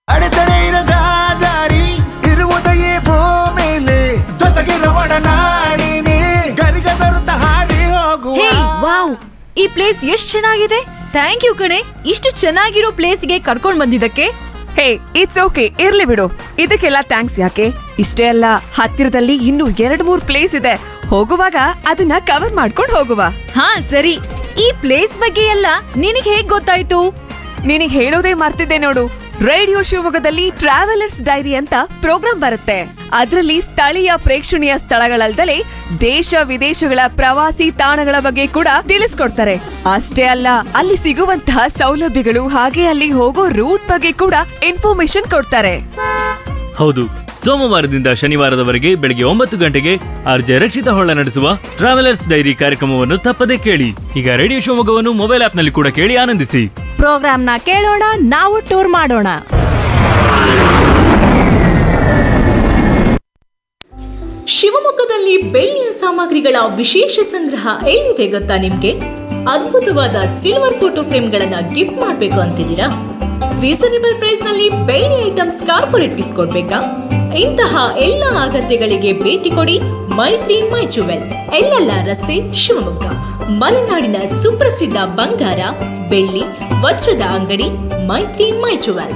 ಅಡೆತಡೆ ಇರದ ದಾರಿ ಇರುವುದೆಯೇ ಭೂಮಿಲಿ ಜೊತೆಗಿರುವ ನಾಡಿನಿ ಗರಿಗ ತರುತ್ತ ಹಾಡಿ ಹೋಗುವ ಹೇ ವಾವ್ ಈ ಪ್ಲೇಸ್ ಎಷ್ಟ್ ಚೆನ್ನಾಗಿದೆ ಥ್ಯಾಂಕ್ ಯು ಕಣೆ ಇಷ್ಟು ಚೆನ್ನಾಗಿರೋ ಪ್ಲೇಸ್ಗೆ ಕರ್ಕೊಂಡ್ ಬಂದಿದ್ದಕ್ಕೆ ಹೇ ಇಟ್ಸ್ ಓಕೆ ಇರ್ಲಿ ಬಿಡು ಇದಕ್ಕೆಲ್ಲ ಥ್ಯಾಂಕ್ಸ್ ಯಾಕೆ ಇಷ್ಟೇ ಅಲ್ಲ ಹತ್ತಿರದಲ್ಲಿ ಇನ್ನೂ ಎರಡ್ ಮೂರ್ ಪ್ಲೇಸ್ ಇದೆ ಹೋಗುವಾಗ ಅದನ್ನ ಕವರ್ ಮಾಡ್ಕೊಂಡು ಹೋಗುವ ಹಾ ಸರಿ ಈ ಪ್ಲೇಸ್ ಬಗ್ಗೆ ಎಲ್ಲ ನಿನಗ್ ಹೇಗ್ ಗೊತ್ತಾಯ್ತು ನಿನಗ್ ಹೇಳೋದೇ ಮರ್ತಿದ್ದೆ ನೋಡು ರೇಡಿಯೋ ಶಿವಮೊಗ್ಗದಲ್ಲಿ ಟ್ರಾವೆಲರ್ಸ್ ಡೈರಿ ಅಂತ ಪ್ರೋಗ್ರಾಂ ಬರುತ್ತೆ ಅದರಲ್ಲಿ ಸ್ಥಳೀಯ ಪ್ರೇಕ್ಷಣೀಯ ಸ್ಥಳಗಳಲ್ದಲೆ ದೇಶ ವಿದೇಶಗಳ ಪ್ರವಾಸಿ ತಾಣಗಳ ಬಗ್ಗೆ ಕೂಡ ತಿಳಿಸ್ಕೊಡ್ತಾರೆ ಅಷ್ಟೇ ಅಲ್ಲ ಅಲ್ಲಿ ಸಿಗುವಂತಹ ಸೌಲಭ್ಯಗಳು ಹಾಗೆ ಅಲ್ಲಿ ಹೋಗೋ ರೂಟ್ ಬಗ್ಗೆ ಕೂಡ ಇನ್ಫಾರ್ಮೇಶನ್ ಕೊಡ್ತಾರೆ ಹೌದು ಸೋಮವಾರದಿಂದ ಶನಿವಾರದವರೆಗೆ ಬೆಳಗ್ಗೆ ಒಂಬತ್ತು ಗಂಟೆಗೆ ಆರ್ಜೆ ರಕ್ಷಿತ ಹೊಳ್ಳ ನಡೆಸುವ ಟ್ರಾವೆಲರ್ಸ್ ಡೈರಿ ಕಾರ್ಯಕ್ರಮವನ್ನು ತಪ್ಪದೇ ಕೇಳಿ ಈಗ ರೇಡಿಯೋ ಶಿವಮೊಗ್ಗವನ್ನು ಮೊಬೈಲ್ ಆಪ್ನಲ್ಲಿ ಕೂಡ ಕೇಳಿ ಆನಂದಿಸಿ ಪ್ರೋಗ್ರಾಮ್ನ ಕೇಳೋಣ ನಾವು ಟೂರ್ ಮಾಡೋಣ ಶಿವಮೊಗ್ಗದಲ್ಲಿ ಬೆಳ್ಳಿಯ ಸಾಮಗ್ರಿಗಳ ವಿಶೇಷ ಸಂಗ್ರಹ ಎಲ್ಲಿದೆ ಗೊತ್ತಾ ನಿಮ್ಗೆ ಅದ್ಭುತವಾದ ಸಿಲ್ವರ್ ಫೋಟೋ ಫ್ರೇಮ್ಗಳನ್ನ ಗಿಫ್ಟ್ ಮಾಡ್ಬೇಕು ಅಂತಿದ್ದೀರಾ ರೀಸನೇಬಲ್ ಪ್ರೈಸ್ ನಲ್ಲಿ ಬೆಳ್ಳಿ ಐಟಮ್ಸ್ ಕಾರ್ಪೊರೇಟ್ ಗಿಫ್ಟ್ ಕೊಡ್ಬೇಕಾ ಇಂತಹ ಎಲ್ಲ ಅಗತ್ಯಗಳಿಗೆ ಭೇಟಿ ಕೊಡಿ ಮೈತ್ರಿ ಮೈ ಜುವೆಲ್ ಎಲ್ಲೆಲ್ಲ ರಸ್ತೆ ಶಿವಮೊಗ್ಗ ಮಲೆನಾಡಿನ ಸುಪ್ರಸಿದ್ಧ ಬಂಗಾರ ಬೆಳ್ಳಿ ವಜ್ರದ ಅಂಗಡಿ ಮೈತ್ರಿ ಮೈ ಜುವೆಲ್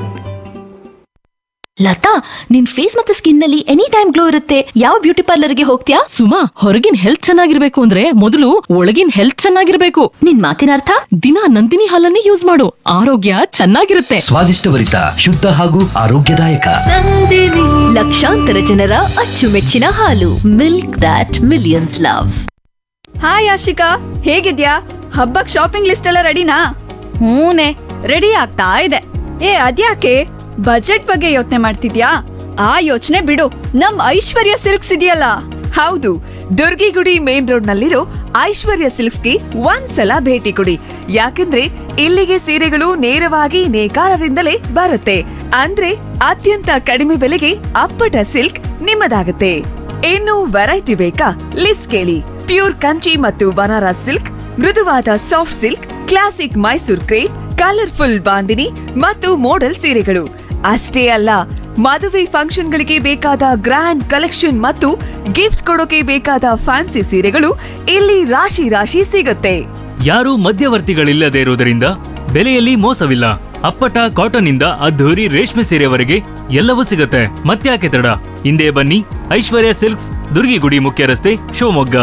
ಲತಾ ನಿನ್ ಫೇಸ್ ಮತ್ತೆ ಸ್ಕಿನ್ ನಲ್ಲಿ ಎನಿ ಟೈಮ್ ಗ್ಲೋ ಇರುತ್ತೆ ಯಾವ ಬ್ಯೂಟಿ ಪಾರ್ಲರ್ಗೆ ಹೋಗ್ತೀಯಾ ಸುಮಾ ಹೊರಗಿನ ಹೆಲ್ತ್ ಚೆನ್ನಾಗಿರ್ಬೇಕು ಅಂದ್ರೆ ಮೊದಲು ಒಳಗಿನ ಹೆಲ್ತ್ ಚೆನ್ನಾಗಿರ್ಬೇಕು ನಿನ್ ಮಾತಿನ ಅರ್ಥ ದಿನ ನಂದಿನಿ ಹಾಲನ್ನೇ ಯೂಸ್ ಮಾಡು ಆರೋಗ್ಯ ಚೆನ್ನಾಗಿರುತ್ತೆ ಸ್ವಾದಿಷ್ಟಭರಿತ ಶುದ್ಧ ಹಾಗೂ ಆರೋಗ್ಯದಾಯಕ ಲಕ್ಷಾಂತರ ಜನರ ಅಚ್ಚುಮೆಚ್ಚಿನ ಹಾಲು milk dot millions love hi Ashika ಹೇಗಿದ್ಯಾ ಹಬ್ಬಕ್ ಶಾಪಿಂಗ್ ಲಿಸ್ಟ್ ಎಲ್ಲ ರೆಡಿನಾ ಹೂನೆ ರೆಡಿ ಆಗ್ತಾ ಇದೆ ಏ ಅದ್ಯಾಕೆ ಬಜೆಟ್ ಬಗ್ಗೆ ಯೋಚನೆ ಮಾಡ್ತಿದ್ಯಾ ಆ ಯೋಚನೆ ಬಿಡು ನಮ್ ಐಶ್ವರ್ಯ ಸಿಲ್ಕ್ಸ್ ಇದೆಯಲ್ಲ ಹೌದು ದುರ್ಗಿಗುಡಿ ಮೇನ್ ರೋಡ್ ನಲ್ಲಿರೋ ಐಶ್ವರ್ಯ ಸಿಲ್ಕ್ಸ್ಗೆ ಒಂದ್ಸಲ ಭೇಟಿ ಕೊಡಿ ಯಾಕಂದ್ರೆ ಇಲ್ಲಿಗೆ ಸೀರೆಗಳು ನೇರವಾಗಿ ನೇಕಾರರಿಂದಲೇ ಬರುತ್ತೆ ಅಂದ್ರೆ ಅತ್ಯಂತ ಕಡಿಮೆ ಬೆಲೆಗೆ ಅಪ್ಪಟ ಸಿಲ್ಕ್ ನಿಮ್ಮದಾಗುತ್ತೆ ಇನ್ನು ವೆರೈಟಿ ಬೇಕಾ ಲಿಸ್ಟ್ ಕೇಳಿ ಪ್ಯೂರ್ ಕಂಚಿ ಮತ್ತು ಬನಾರಸ್ ಸಿಲ್ಕ್ ಮೃದುವಾದ soft silk classic Mysore crepe colourful bandhani ಮತ್ತು ಮೋಡಲ್ ಸೀರೆಗಳು ಅಷ್ಟೇ ಅಲ್ಲ ಮದುವೆ ಫಂಕ್ಷನ್ಗಳಿಗೆ ಬೇಕಾದ ಗ್ರ್ಯಾಂಡ್ ಕಲೆಕ್ಷನ್ ಮತ್ತು ಗಿಫ್ಟ್ ಕೊಡೋಕೆ ಬೇಕಾದ ಫ್ಯಾನ್ಸಿ ಸೀರೆಗಳು ಇಲ್ಲಿ ರಾಶಿ ರಾಶಿ ಸಿಗುತ್ತೆ ಯಾರೂ ಮಧ್ಯವರ್ತಿಗಳಿಲ್ಲದೆ ಇರುವುದರಿಂದ ಬೆಲೆಯಲ್ಲಿ ಮೋಸವಿಲ್ಲ ಅಪ್ಪಟ ಕಾಟನ್ ಇಂದ ಅದ್ಧೂರಿ ರೇಷ್ಮೆ ಸೀರೆವರೆಗೆ ಎಲ್ಲವೂ ಸಿಗುತ್ತೆ ಮತ್ತ್ಯಾಕೆ ತಡ ಹಿಂದೆ ಬನ್ನಿ ಐಶ್ವರ್ಯ ಸಿಲ್ಕ್ಸ್ ದುರ್ಗಿಗುಡಿ ಮುಖ್ಯ ರಸ್ತೆ ಶಿವಮೊಗ್ಗ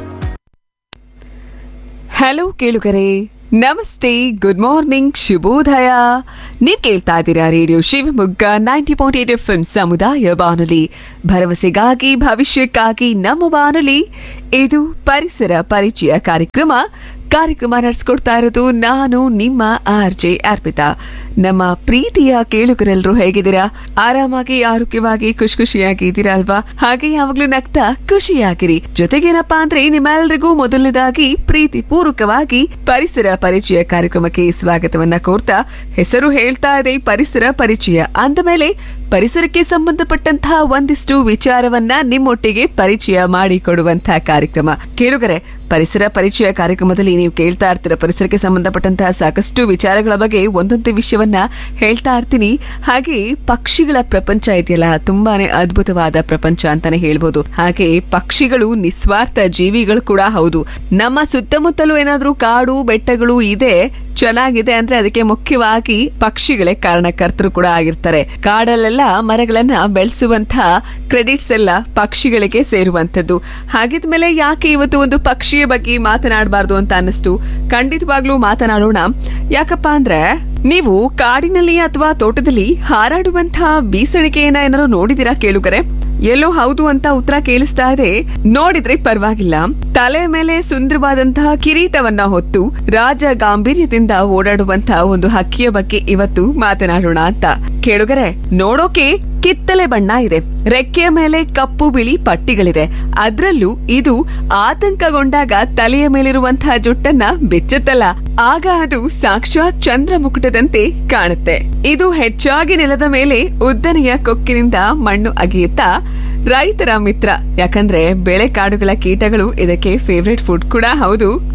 ಹಲೋ ಕೇಳುಗರೆ ನಮಸ್ತೆ ಗುಡ್ ಮಾರ್ನಿಂಗ್ ಶುಭೋದಯ ನೀವ್ ಕೇಳ್ತಾ ಇದ್ದೀರಾ radio Shivamogga ninety point eight F ಸಮುದಾಯ ಬಾನುಲಿ ಭರವಸೆಗಾಗಿ ಭವಿಷ್ಯಕ್ಕಾಗಿ ನಮ್ಮ ಬಾನುಲಿ ಇದು ಪರಿಸರ ಪರಿಚಯ ಕಾರ್ಯಕ್ರಮ ಕಾರ್ಯಕ್ರಮ ನಡೆಸ್ಕೊಡ್ತಾ ಇರೋದು ನಾನು ನಿಮ್ಮ ಆರ್ ಜೆ ಅರ್ಪಿತಾ ನಮ್ಮ ಪ್ರೀತಿಯ ಕೇಳುಗರೆಲ್ಲರೂ ಹೇಗಿದ್ದೀರಾ ಆರಾಮಾಗಿ ಆರೋಗ್ಯವಾಗಿ ಖುಷಿ ಖುಷಿಯಾಗಿ ಇದ್ದೀರಾ ಅಲ್ವಾ ಹಾಗೆ ಯಾವಾಗ್ಲೂ ನಗ್ತಾ ಖುಷಿಯಾಗಿರಿ ಜೊತೆಗೇನಪ್ಪಾ ಅಂದ್ರೆ ನಿಮ್ಮೆಲ್ಲರಿಗೂ ಮೊದಲನೇದಾಗಿ ಪ್ರೀತಿ ಪೂರ್ವಕವಾಗಿ ಪರಿಸರ ಪರಿಚಯ ಕಾರ್ಯಕ್ರಮಕ್ಕೆ ಸ್ವಾಗತವನ್ನ ಕೋರ್ತಾ ಹೆಸರು ಹೇಳ್ತಾ ಇದೆ ಪರಿಸರ ಪರಿಚಯ ಅಂದ ಮೇಲೆ ಪರಿಸರಕ್ಕೆ ಸಂಬಂಧಪಟ್ಟಂತಹ ಒಂದಿಷ್ಟು ವಿಚಾರವನ್ನ ನಿಮ್ಮೊಟ್ಟಿಗೆ ಪರಿಚಯ ಮಾಡಿಕೊಡುವಂತಹ ಕಾರ್ಯಕ್ರಮ ಕೇಳುಗರೆ ಪರಿಸರ ಪರಿಚಯ ಕಾರ್ಯಕ್ರಮದಲ್ಲಿ ನೀವು ಕೇಳ್ತಾ ಇರ್ತೀರ ಪರಿಸರಕ್ಕೆ ಸಂಬಂಧಪಟ್ಟಂತಹ ಸಾಕಷ್ಟು ವಿಚಾರಗಳ ಬಗ್ಗೆ ಒಂದೊಂದು ವಿಷಯವನ್ನ ಹೇಳ್ತಾ ಇರ್ತೀನಿ ಹಾಗೆ ಪಕ್ಷಿಗಳ ಪ್ರಪಂಚ ಇದೆಯಲ್ಲ ತುಂಬಾನೇ ಅದ್ಭುತವಾದ ಪ್ರಪಂಚ ಅಂತಾನೆ ಹೇಳ್ಬೋದು ಹಾಗೆ ಪಕ್ಷಿಗಳು ನಿಸ್ವಾರ್ಥ ಜೀವಿಗಳು ಕೂಡ ಹೌದು ನಮ್ಮ ಸುತ್ತಮುತ್ತಲೂ ಏನಾದ್ರೂ ಕಾಡು ಬೆಟ್ಟಗಳು ಇದೆ ಚೆನ್ನಾಗಿದೆ ಅಂದ್ರೆ ಅದಕ್ಕೆ ಮುಖ್ಯವಾಗಿ ಪಕ್ಷಿಗಳೇ ಕಾರಣಕರ್ತರು ಕೂಡ ಆಗಿರ್ತಾರೆ ಕಾಡಲ್ಲೆಲ್ಲ ಮರಗಳನ್ನ ಬೆಳೆಸುವಂತಹ ಕ್ರೆಡಿಟ್ಸ್ ಎಲ್ಲ ಪಕ್ಷಿಗಳಿಗೆ ಸೇರುವಂತದ್ದು ಹಾಗಿದ್ಮೇಲೆ ಯಾಕೆ ಇವತ್ತು ಒಂದು ಪಕ್ಷಿಯ ಬಗ್ಗೆ ಮಾತನಾಡಬಾರ್ದು ಅಂತ ಅನ್ನಿಸ್ತು ಖಂಡಿತವಾಗ್ಲೂ ಮಾತನಾಡೋಣ ಯಾಕಪ್ಪ ಅಂದ್ರೆ ನೀವು ಕಾಡಿನಲ್ಲಿ ಅಥವಾ ತೋಟದಲ್ಲಿ ಹಾರಾಡುವಂತಹ ಬೀಸಣಿಗೆಯನ್ನ ಏನಾದ್ರು ನೋಡಿದಿರಾ ಕೇಳುಗರೆ ಎಲ್ಲೋ ಹೌದು ಅಂತ ಉತ್ತರ ಕೇಳಿಸ್ತಾ ಇದೆ ನೋಡಿದ್ರೆ ಪರವಾಗಿಲ್ಲ ತಲೆ ಮೇಲೆ ಸುಂದರವಾದಂತಹ ಕಿರೀಟವನ್ನ ಹೊತ್ತು ರಾಜ ಗಾಂಭೀರ್ಯದಿಂದ ಓಡಾಡುವಂತಹ ಒಂದು ಹಕ್ಕಿಯ ಬಗ್ಗೆ ಇವತ್ತು ಮಾತನಾಡೋಣ ಅಂತ ಕೇಳುಗರೆ ನೋಡೋಕೆ ಕಿತ್ತಲೆ ಬಣ್ಣ ಇದೆ ರೆಕ್ಕೆಯ ಮೇಲೆ ಕಪ್ಪು ಬಿಳಿ ಪಟ್ಟಿಗಳಿದೆ ಅದ್ರಲ್ಲೂ ಇದು ಆತಂಕಗೊಂಡಾಗ ತಲೆಯ ಮೇಲಿರುವಂತಹ ಜುಟ್ಟನ್ನ ಬಿಚ್ಚುತ್ತಲ್ಲ ಆಗ ಅದು ಸಾಕ್ಷಾತ್ ಚಂದ್ರ ಮುಕುಟದಂತೆ ಕಾಣುತ್ತೆ ಇದು ಹೆಚ್ಚಾಗಿ ನೆಲದ ಮೇಲೆ ಉದ್ದನೆಯ ಕೊಕ್ಕಿನಿಂದ ಮಣ್ಣು ಅಗೆಯುತ್ತಾ ರೈತರ ಮಿತ್ರ ಯಾಕಂದ್ರೆ ಬೆಳೆ ಕಾಡುಗಳ ಕೀಟಗಳು ಇದಕ್ಕೆ ಫೇವ್ರೆಟ್ ಫುಡ್ ಕೂಡ ಹೌದು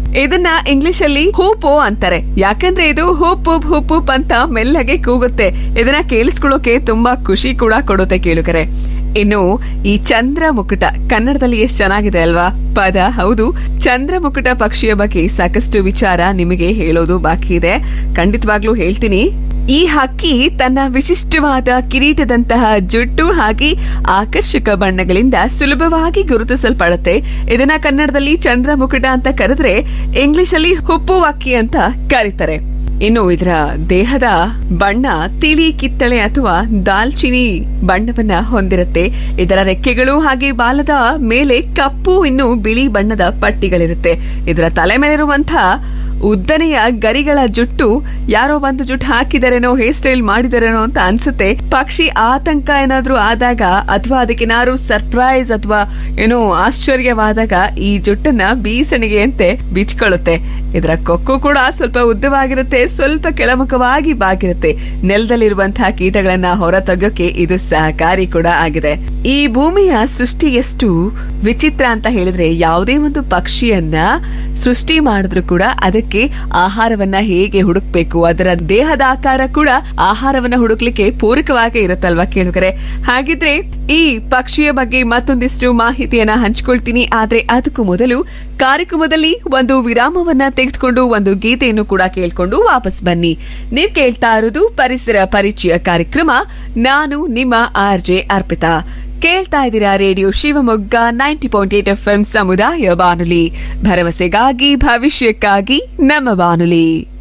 ಇದನ್ನ ಇಂಗ್ಲಿಷ್ ಅಲ್ಲಿ ಹೂಪೋ ಅಂತಾರೆ ಯಾಕಂದ್ರೆ ಇದು ಹೂಪ್ ಹೂಪ್ ಹೂಪ್ ಹೂಪ್ ಅಂತ ಮೆಲ್ಲಗೆ ಕೂಗುತ್ತೆ ಇದನ್ನ ಕೇಳಿಸ್ಕೊಳ್ಳೋಕೆ ತುಂಬಾ ಖುಷಿ ಕೂಡ ಕೊಡುತ್ತೆ ಕೇಳುಗರೆ ಇನ್ನು ಈ ಚಂದ್ರ ಮುಕುಟ ಕನ್ನಡದಲ್ಲಿ ಎಷ್ಟು ಚೆನ್ನಾಗಿದೆ ಅಲ್ವಾ ಪದ ಹೌದು ಚಂದ್ರ ಮುಕುಟ ಪಕ್ಷಿಯ ಬಗ್ಗೆ ಸಾಕಷ್ಟು ವಿಚಾರ ನಿಮಗೆ ಹೇಳೋದು ಬಾಕಿ ಇದೆ ಖಂಡಿತವಾಗ್ಲೂ ಹೇಳ್ತೀನಿ ಈ ಹಕ್ಕಿ ತನ್ನ ವಿಶಿಷ್ಟವಾದ ಕಿರೀಟದಂತಹ ಜುಟ್ಟು ಹಾಗೆ ಆಕರ್ಷಕ ಬಣ್ಣಗಳಿಂದ ಸುಲಭವಾಗಿ ಗುರುತಿಸಲ್ಪಡುತ್ತೆ ಇದನ್ನ ಕನ್ನಡದಲ್ಲಿ ಚಂದ್ರ ಮುಕುಟ ಅಂತ ಕರೆದ್ರೆ ಇಂಗ್ಲಿಷ್ ಅಲ್ಲಿ ಹುಪ್ಪು ಹಕ್ಕಿ ಅಂತ ಕರೀತಾರೆ ಇನ್ನು ಇದರ ದೇಹದ ಬಣ್ಣ ತಿಳಿ ಕಿತ್ತಳೆ ಅಥವಾ ದಾಲ್ಚಿನಿ ಬಣ್ಣವನ್ನ ಹೊಂದಿರುತ್ತೆ ಇದರ ರೆಕ್ಕೆಗಳು ಹಾಗೆ ಬಾಲದ ಮೇಲೆ ಕಪ್ಪು ಇನ್ನು ಬಿಳಿ ಬಣ್ಣದ ಪಟ್ಟಿಗಳಿರುತ್ತೆ ಇದರ ತಲೆ ಮೇಲಿರುವಂತಹ ಉದ್ದನೆಯ ಗರಿಗಳ ಜುಟ್ಟು ಯಾರೋ ಒಂದು ಜುಟ್ಟು ಹಾಕಿದಾರೇನೋ ಹೇರ್ ಸ್ಟೈಲ್ ಮಾಡಿದಾರೇನೋ ಅಂತ ಅನ್ಸುತ್ತೆ ಪಕ್ಷಿ ಆತಂಕ ಏನಾದ್ರೂ ಆದಾಗ ಅಥವಾ ಅದಕ್ಕೇನಾದ್ರು ಸರ್ಪ್ರೈಸ್ ಅಥವಾ ಏನೋ ಆಶ್ಚರ್ಯವಾದಾಗ ಈ ಜುಟ್ಟನ್ನ ಬೀಸಣಿಗೆಯಂತೆ ಬಿಚ್ಕೊಳ್ಳುತ್ತೆ ಇದರ ಕೊಕ್ಕು ಕೂಡ ಸ್ವಲ್ಪ ಉದ್ದವಾಗಿರುತ್ತೆ ಸ್ವಲ್ಪ ಕೆಳಮುಖವಾಗಿ ಬಾಗಿರುತ್ತೆ ನೆಲದಲ್ಲಿರುವಂತಹ ಕೀಟಗಳನ್ನ ಹೊರ ತೆಗೋಕೆ ಇದು ಸಹಕಾರಿ ಕೂಡ ಆಗಿದೆ ಈ ಭೂಮಿಯ ಸೃಷ್ಟಿ ಎಷ್ಟು ವಿಚಿತ್ರ ಅಂತ ಹೇಳಿದ್ರೆ ಯಾವುದೇ ಒಂದು ಪಕ್ಷಿಯನ್ನ ಸೃಷ್ಟಿ ಮಾಡಿದ್ರು ಕೂಡ ಅದಕ್ಕೆ ಆಹಾರವನ್ನ ಹೇಗೆ ಹುಡುಕ್ಬೇಕು ಅದರ ದೇಹದ ಆಕಾರ ಕೂಡ ಆಹಾರವನ್ನ ಹುಡುಕ್ಲಿಕ್ಕೆ ಪೂರಕವಾಗಿ ಇರುತ್ತಲ್ವಾ ಕೇಳುಗರೆ ಹಾಗಿದ್ರೆ ಈ ಪಕ್ಷಿಯ ಬಗ್ಗೆ ಮತ್ತೊಂದಿಷ್ಟು ಮಾಹಿತಿಯನ್ನ ಹಂಚ್ಕೊಳ್ತೀನಿ ಆದ್ರೆ ಅದಕ್ಕೂ ಮೊದಲು ಕಾರ್ಯಕ್ರಮದಲ್ಲಿ ಒಂದು ವಿರಾಮವನ್ನ ತೆಗೆದುಕೊಂಡು ಒಂದು ಗೀತೆಯನ್ನು ಕೂಡ ಕೇಳ್ಕೊಂಡು ವಾಪಸ್ ಬನ್ನಿ ನೀವ್ ಕೇಳ್ತಾ ಇರೋದು ಪರಿಸರ ಪರಿಚಯ ಕಾರ್ಯಕ್ರಮ ನಾನು ನಿಮ್ಮ ಆರ್ ಜೆ ಅರ್ಪಿತಾ ಕೇಳ್ತಾ ಇದ್ದೀರಾ radio Shivamogga ninety point eight F M ಸಮುದಾಯ ಬಾನುಲಿ ಭರವಸೆಗಾಗಿ ಭವಿಷ್ಯಕ್ಕಾಗಿ ನಮ್ಮ ಬಾನುಲಿ